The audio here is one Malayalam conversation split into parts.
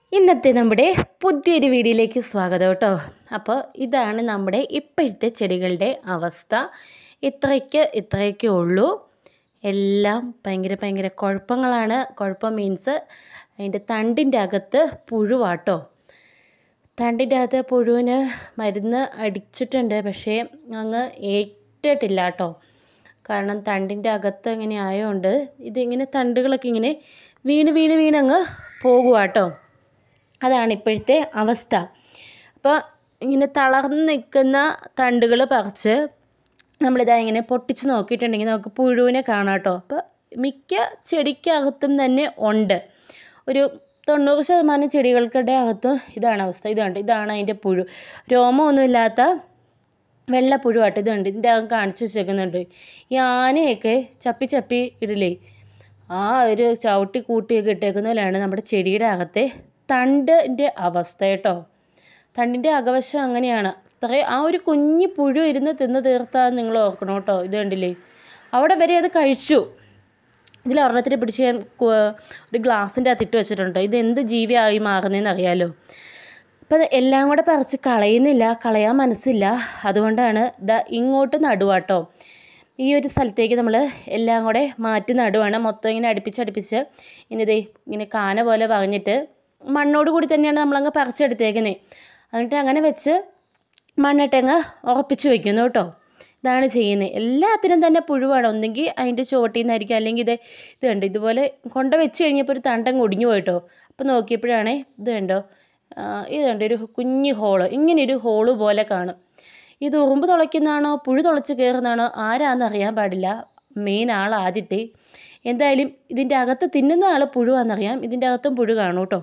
ഇന്നത്തെ നമ്മുടെ പുതിയൊരു വീഡിയോയിലേക്ക് സ്വാഗതം കേട്ടോ അപ്പോൾ ഇതാണ് നമ്മുടെ ഇപ്പോഴത്തെ ചെടികളുടെ അവസ്ഥ ഇത്രയ്ക്ക് ഇത്രയൊക്കെ ഉള്ളൂ എല്ലാം ഭയങ്കര ഭയങ്കര കുഴപ്പങ്ങളാണ് കുഴപ്പം മീൻസ് അതിൻ്റെ തണ്ടിൻ്റെ അകത്ത് പുഴുവാട്ടോ തണ്ടിൻ്റെ അകത്ത് പുഴുവിന് മരുന്ന് അടിച്ചിട്ടുണ്ട് പക്ഷേ അങ്ങ് ഏറ്റിട്ടില്ല കേട്ടോ കാരണം തണ്ടിൻ്റെ അകത്ത് ഇങ്ങനെ ആയതുകൊണ്ട് ഇതിങ്ങനെ തണ്ടുകളൊക്കെ ഇങ്ങനെ വീണ് വീണ് വീണങ്ങ് പോകുക കേട്ടോ അതാണ് ഇപ്പോഴത്തെ അവസ്ഥ അപ്പോൾ ഇങ്ങനെ തളർന്ന് നിൽക്കുന്ന തണ്ടുകൾ പറിച്ച് നമ്മളിതാ ഇങ്ങനെ പൊട്ടിച്ച് നോക്കിയിട്ടുണ്ടെങ്കിൽ നമുക്ക് പുഴുവിനെ കാണാം കേട്ടോ അപ്പോൾ മിക്ക ചെടിക്കകത്തും തന്നെ ഉണ്ട് ഒരു തൊണ്ണൂറ് ശതമാനം ചെടികൾക്കിടെ അകത്തും ഇതാണ് അവസ്ഥ ഇതുണ്ട് ഇതാണ് അതിൻ്റെ പുഴു രോമമൊന്നുമില്ലാത്ത വെള്ള പുഴുവാട്ടോ ഇതുണ്ട് ഇതിൻ്റെ അകം കാണിച്ചു വെച്ചേക്കുന്നുണ്ട് ഈ ആനയൊക്കെ ചപ്പി ചപ്പി ഇടില്ലേ ആ ഒരു ചവിട്ടി കൂട്ടിയൊക്കെ ഇട്ടേക്കുന്നതിലാണ് നമ്മുടെ ചെടിയുടെ അകത്തെ തണ്ടിൻ്റെ അവസ്ഥ കേട്ടോ തണ്ടിൻ്റെ അകവശം അങ്ങനെയാണ് അത്ര ആ ഒരു കുഞ്ഞു പുഴു ഇരുന്ന് തിന്ന് തീർത്താൽ നിങ്ങൾ ഓർക്കണം കേട്ടോ ഇത് കണ്ടില്ലേ അവിടെ വരെ അത് കഴിച്ചു ഇതിൽ ഒരെണ്ണത്തിനെ പിടിച്ച് ഞാൻ കു- ഒരു ഗ്ലാസിൻ്റെ അകത്ത് ഇട്ട് വെച്ചിട്ടുണ്ട് ഇത് എന്ത് ജീവിയായി മാറുന്നതെന്ന് അറിയാലോ അപ്പോൾ അത് എല്ലാം കൂടെ പറിച്ച് കളയുന്നില്ല കളയാൻ മനസ്സില്ല അതുകൊണ്ടാണ് ദാ ഇങ്ങോട്ട് നടുവാട്ടോ ഈ ഒരു സ്ഥലത്തേക്ക് നമ്മൾ എല്ലാം കൂടെ മാറ്റി നടുവാണ് മൊത്തം ഇങ്ങനെ അടുപ്പിച്ച് അടുപ്പിച്ച് ഇനി ദേ ഇങ്ങനെ കാന പോലെ പറഞ്ഞിട്ട് മണ്ണോട് കൂടി തന്നെയാണ് നമ്മളങ്ങ് പറിച്ചെടുത്തേക്കുന്നത് എന്നിട്ട് അങ്ങനെ വെച്ച് മണ്ണിട്ടങ്ങ് ഉറപ്പിച്ച് വെക്കുന്നു കേട്ടോ ഇതാണ് ചെയ്യുന്നത് എല്ലാത്തിനും തന്നെ പുഴുവാണ് ഒന്നെങ്കിൽ അതിൻ്റെ ചുവട്ടിൽ നിന്നായിരിക്കും അല്ലെങ്കിൽ ഇത് ഇത് കണ്ടോ ഇതുപോലെ കൊണ്ട് വെച്ച് കഴിഞ്ഞപ്പോൾ ഒരു തണ്ടങ്ങ് ഒടിഞ്ഞു പോയിട്ടോ അപ്പോൾ നോക്കിയപ്പോഴാണേ ഇത് കണ്ടോ ആ, ഇത് കണ്ടോ ഒരു കുഞ്ഞു ഹോള് ഇങ്ങനെ ഒരു ഹോള് പോലെ കാണും ഇത് ഉറുമ്പ് തുളയ്ക്കുന്നതാണോ പുഴു തുളച്ച് കയറുന്നതാണോ ആരാന്ന് അറിയാൻ പാടില്ല മെയിൻ ആൾ ആദ്യത്തെ എന്തായാലും ഇതിൻ്റെ അകത്ത് തിന്നുന്ന ആൾ പുഴുവാണെന്നറിയാം ഇതിൻ്റെ അകത്തും പുഴു കാണും കേട്ടോ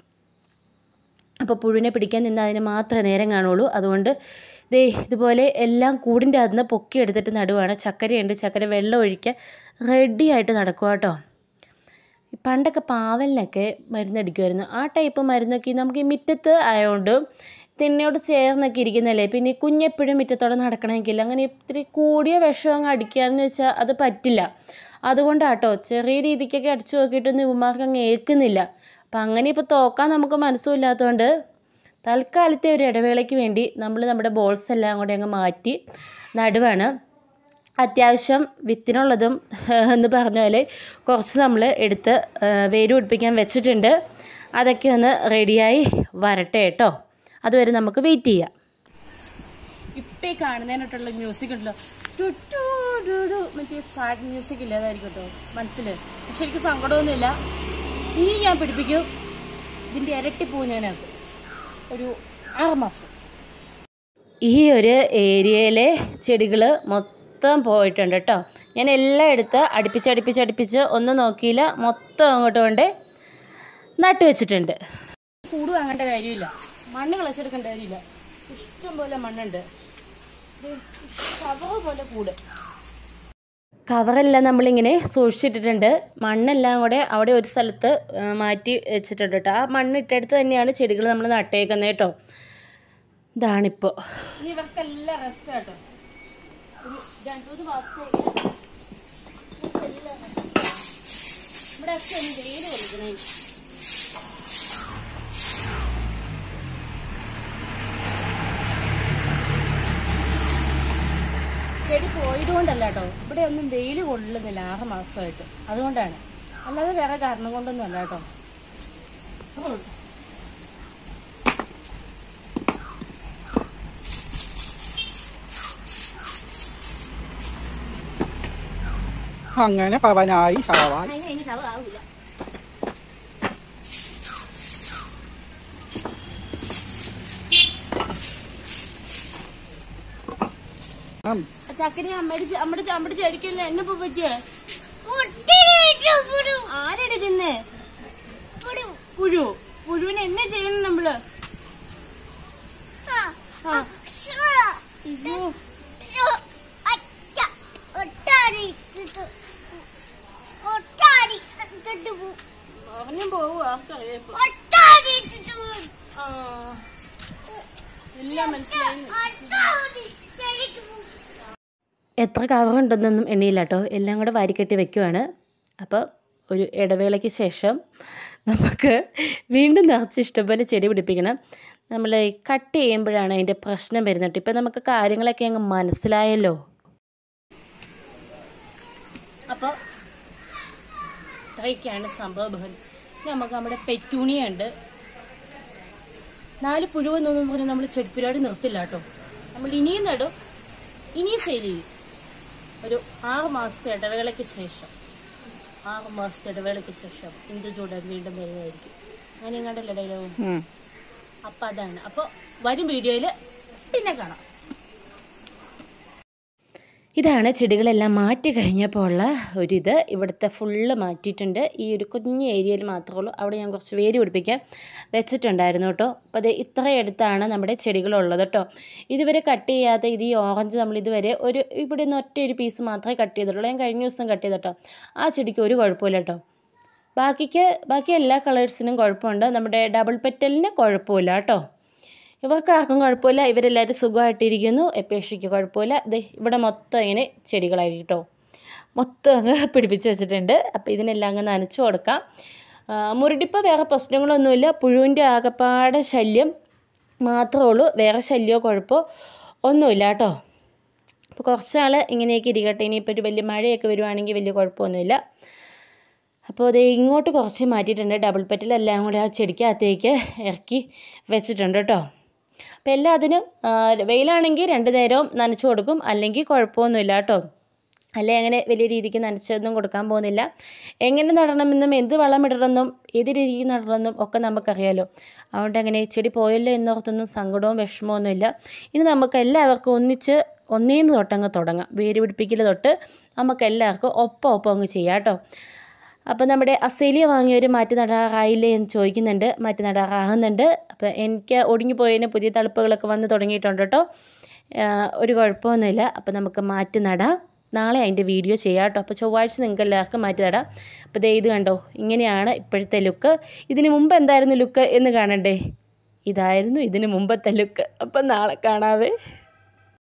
അപ്പോൾ പുഴുവിനെ പിടിക്കാൻ നിന്ന് അതിന് മാത്രമേ നേരം കാണുള്ളൂ അതുകൊണ്ട് ദേ ഇതുപോലെ എല്ലാം കൂടിൻ്റെ അകത്ത് നിന്ന് പൊക്കി എടുത്തിട്ട് നടുവാണ് ചക്കരയുണ്ട് ചക്കര വെള്ളം ഒഴിക്കാൻ റെഡി ആയിട്ട് നടക്കുക കേട്ടോ പണ്ടൊക്കെ പാവലിനൊക്കെ മരുന്നടിക്കുമായിരുന്നു ആ ടൈപ്പ് മരുന്നൊക്കെ നമുക്ക് ഈ മുറ്റത്ത് ആയതുകൊണ്ട് തിണ്ണയോട് ചേർന്നൊക്കെ ഇരിക്കുന്നല്ലേ പിന്നെ ഈ കുഞ്ഞെപ്പോഴും മുറ്റത്തോടെ നടക്കണമെങ്കിൽ അങ്ങനെ ഇത്തിരി കൂടിയ വിഷം അങ്ങ് അടിക്കാന്ന് വെച്ചാൽ അത് പറ്റില്ല അതുകൊണ്ടാട്ടോ ചെറിയ രീതിക്കൊക്കെ അടിച്ചു നോക്കിയിട്ടൊന്നും ഇവന്മാർക്ക് അങ്ങ് ഏൽക്കുന്നില്ല അപ്പം അങ്ങനെ ഇപ്പോൾ തോക്കാൻ നമുക്ക് മനസ്സുമില്ലാത്തതുകൊണ്ട് തൽക്കാലത്തെ ഒരു ഇടവേളയ്ക്ക് വേണ്ടി നമ്മൾ നമ്മുടെ ബോൾസ് എല്ലാം കൂടെ അങ്ങ് മാറ്റി നടുവാണ് അത്യാവശ്യം വിത്തിനുള്ളതും എന്ന് പറഞ്ഞ പോലെ കുറച്ച് നമ്മൾ എടുത്ത് ആ, വേര് പിടിപ്പിക്കാൻ വെച്ചിട്ടുണ്ട് അതൊക്കെ ഒന്ന് റെഡിയായി വരട്ടെ കേട്ടോ അതുവരെ നമുക്ക് വെയിറ്റ് ചെയ്യാം ഇപ്പം ഈ കാണുന്നതിനായിട്ടുള്ള മ്യൂസിക് ഉണ്ടല്ലോ ടു ടു ഡു ഡു മറ്റേ സാഡ് മ്യൂസിക് ഇല്ല അതായിരിക്കും കേട്ടോ മനസ്സിൽ പക്ഷെ എനിക്ക് സങ്കടമൊന്നുമില്ല ഈ ഞാൻ പിടിപ്പിക്കും ഇതിൻ്റെ ഇരട്ടി പൂ ഞാനാക്കും ഒരു ആറ് മാസം ഈ ഒരു ഏരിയയിലെ ചെടികൾ മൊത്തം പോയിട്ടുണ്ട് കേട്ടോ ഞാൻ എല്ലാം എടുത്ത് അടുപ്പിച്ച് അടുപ്പിച്ച് അടുപ്പിച്ച് ഒന്നും നോക്കിയില്ല മൊത്തം അങ്ങോട്ട് കൊണ്ട് നട്ടു വെച്ചിട്ടുണ്ട് കൂട് വാങ്ങേണ്ട കാര്യമില്ല മണ്ണ് കളച്ചെടുക്കേണ്ട കാര്യമില്ല ഇഷ്ടം പോലെ മണ്ണുണ്ട് കവറ് പോലെ കൂട് കവറെല്ലാം നമ്മളിങ്ങനെ സൂക്ഷിച്ചിട്ടിട്ടുണ്ട് മണ്ണെല്ലാം കൂടെ അവിടെ ഒരു സ്ഥലത്ത് ആ, മാറ്റി വെച്ചിട്ടുണ്ട് കേട്ടോ ആ മണ്ണ് ഇട്ടടുത്ത് തന്നെയാണ് ചെടികൾ നമ്മൾ നട്ടേക്കുന്നത് കേട്ടോ ഇതാണിപ്പോൾ ഇനി ഇവർക്കെല്ലാം റെസ്റ്റ് കേട്ടോ ഒരു രണ്ടു മൂന്ന് മാസത്തേക്ക് ഇവർക്കെല്ലാം rest ആണ്. ഇവിടെ ഒക്കെ ഒന്ന് വെയിൽ കൊള്ളിക്കണേ ചെടി പോയതുകൊണ്ടല്ല കേട്ടോ ഇവിടെ ഒന്നും വെയിൽ കൊള്ളുന്നില്ല ആറ് മാസമായിട്ട് അതുകൊണ്ടാണ് അല്ലാതെ വേറെ കാരണം കൊണ്ടൊന്നും അല്ല കേട്ടോ അങ്ങനെ പവനായി ശവമായി അതിന് ഇനി ശവമാവില്ല ഉം. ചക്കരി അമ്മയുടെ ചെ- അമ്മയുടെ ചെ- അമ്മയുടെ ചെടിക്കല്ലേ എന്നെ ഇപ്പൊ പറ്റിയേ ആരടി തിന്നേ പുഴു പുഴുവിനെ എന്നെ ചെയ്യണം നമ്മള് ആ. അയ്യോ. അവനും പോവുക ആ എല്ലാം മനസ്സിലായി എത്ര കവറുണ്ടെന്നൊന്നും എണ്ണിയില്ല കേട്ടോ എല്ലാം കൂടെ വാരിക്കെട്ടി വെക്കുവാണ് അപ്പോൾ ഒരു ഇടവേളയ്ക്ക് ശേഷം നമുക്ക് വീണ്ടും നിറച്ച് ഇഷ്ടംപോലെ ചെടി പിടിപ്പിക്കണം നമ്മൾ കട്ട് ചെയ്യുമ്പോഴാണ് അതിൻ്റെ പ്രശ്നം വരുന്നത് ഇപ്പം നമുക്ക് കാര്യങ്ങളൊക്കെ അങ്ങ് മനസ്സിലായല്ലോ അപ്പോൾ ഇത്രയൊക്കെയാണ് സംഭവം ബഹൽ ഇനി നമുക്ക് നമ്മുടെ പെറ്റൂണിയുണ്ട് നാല് പുഴുവെന്നൊന്നും പറഞ്ഞ് നമ്മൾ ചെടിപ്പുരാടി നിർത്തില്ല കേട്ടോ നമ്മൾ ഇനിയും നടും ഇനിയും സെയിൽ ചെയ്യും ഒരു ആറ് മാസത്തെ ഇടവേളയ്ക്ക് ശേഷം ആറ് മാസത്തെ ഇടവേളയ്ക്ക് ശേഷം ഇന്ദു ചൂടൻ വീണ്ടും വരുന്നതായിരിക്കും അങ്ങനെ എങ്ങാണ്ടല്ലേ ഡയലോഗ് ഉം. അപ്പം അതാണ് അപ്പോൾ വരും വീഡിയോയിൽ പിന്നെ കാണാം ഇതാണ് ചെടികളെല്ലാം മാറ്റി കഴിഞ്ഞപ്പോൾ ഉള്ള ഒരിത് ഇവിടുത്തെ ഫുള്ള് മാറ്റിയിട്ടുണ്ട് ഈ ഒരു കുഞ്ഞ് ഏരിയയിൽ മാത്രമേ ഉള്ളൂ അവിടെ ഞാൻ കുറച്ച് വേര് പിടിപ്പിക്കാൻ വെച്ചിട്ടുണ്ടായിരുന്നു കേട്ടോ അപ്പോൾ അത് ഇത്ര അടുത്താണ് നമ്മുടെ ചെടികളുള്ളത് കേട്ടോ ഇതുവരെ കട്ട് ചെയ്യാതെ ഇത് ഈ ഓറഞ്ച് നമ്മൾ ഇതുവരെ ഒരു ഇവിടെ നിന്ന് ഒറ്റ ഒരു പീസ് മാത്രമേ കട്ട് ചെയ്തിട്ടുള്ളൂ ഞാൻ കഴിഞ്ഞ ദിവസം കട്ട് ചെയ്ത് കേട്ടോ ആ ചെടിക്ക് ഒരു കുഴപ്പമില്ല കേട്ടോ ബാക്കിക്ക് ബാക്കി എല്ലാ കളേഴ്സിനും കുഴപ്പമുണ്ട് നമ്മുടെ ഡബിൾ പെറ്റലിന് കുഴപ്പമില്ല കേട്ടോ ഇവർക്ക് ആർക്കും കുഴപ്പമില്ല ഇവരെല്ലാവരും സുഖമായിട്ടിരിക്കുന്നു എപ്പേഷിക്ക് കുഴപ്പമില്ല ഇത് ഇവിടെ മൊത്തം ഇങ്ങനെ ചെടികളായി കേട്ടോ മൊത്തം അങ്ങ് പിടിപ്പിച്ച് വെച്ചിട്ടുണ്ട് അപ്പോൾ ഇതിനെല്ലാം അങ്ങ് നനച്ചു കൊടുക്കാം ആ, മുരടിപ്പ് വേറെ പ്രശ്നങ്ങളൊന്നുമില്ല പുഴുവിൻ്റെ ആകപ്പാടെ ശല്യം മാത്രമേ ഉള്ളൂ വേറെ ശല്യമോ കുഴപ്പമോ ഒന്നുമില്ല കേട്ടോ അപ്പോൾ കുറച്ച് നാൾ ഇങ്ങനെയൊക്കെ ഇരിക്കട്ടെ ഇനിയിപ്പോൾ ഒരു വലിയ മഴയൊക്കെ വരുവാണെങ്കിൽ വലിയ കുഴപ്പമൊന്നുമില്ല അപ്പോൾ അത് ഇങ്ങോട്ട് കുറച്ച് മാറ്റിയിട്ടുണ്ട് ഡബിൾ പെറ്റിലെല്ലാം കൂടെ ആ ചെടിക്കകത്തേക്ക് ഇറക്കി വെച്ചിട്ടുണ്ട് കേട്ടോ അപ്പോൾ എല്ലാത്തിനും ആ, വെയിലാണെങ്കിൽ രണ്ട് നേരവും നനച്ചു കൊടുക്കും അല്ലെങ്കിൽ കുഴപ്പമൊന്നുമില്ല കേട്ടോ അല്ലെ അങ്ങനെ വലിയ രീതിക്ക് നനച്ചൊന്നും കൊടുക്കാൻ പോകുന്നില്ല എങ്ങനെ നടണമെന്നും എന്ത് വളം ഇടണമെന്നും ഏത് രീതിക്ക് നടണമെന്നും ഒക്കെ നമുക്കറിയാലോ അതുകൊണ്ട് അങ്ങനെ ചെടി പോയല്ലോ എന്നോർത്തൊന്നും സങ്കടവും വിഷമമൊന്നുമില്ല ഇനി നമുക്ക് എല്ലാവർക്കും ഒന്നിച്ച് ഒന്നേന്ന് തൊട്ടങ്ങ് തുടങ്ങാം വേര് പിടിപ്പിക്കൽ തൊട്ട് നമുക്ക് എല്ലാവർക്കും ഒപ്പം ഒപ്പം അങ്ങ് ചെയ്യാം കേട്ടോ അപ്പോൾ നമ്മുടെ അസേലിയ വാങ്ങിയവർ മാറ്റി നടാറായില്ലേ എന്ന് ചോദിക്കുന്നുണ്ട് മാറ്റി നടാറാകുന്നുണ്ട് അപ്പോൾ എനിക്ക് ഒടുങ്ങി പോയതിന് പുതിയ തളുപ്പുകളൊക്കെ വന്ന് തുടങ്ങിയിട്ടുണ്ട് കേട്ടോ ആ, ഒരു കുഴപ്പമൊന്നുമില്ല അപ്പോൾ നമുക്ക് മാറ്റി നടാം നാളെ അതിൻ്റെ വീഡിയോ ചെയ്യാം കേട്ടോ അപ്പോൾ ചൊവ്വാഴ്ച നിങ്ങൾക്ക് എല്ലാവർക്കും മാറ്റി നടാം അപ്പോൾ ദേ ഇത് കണ്ടോ ഇങ്ങനെയാണ് ഇപ്പോഴത്തെ ലുക്ക് ഇതിന് മുമ്പ് എന്തായിരുന്നു ലുക്ക് എന്ന് കാണണ്ടേ ഇതായിരുന്നു ഇതിന് മുമ്പത്തെ ലുക്ക് അപ്പം നാളെ കാണാവേ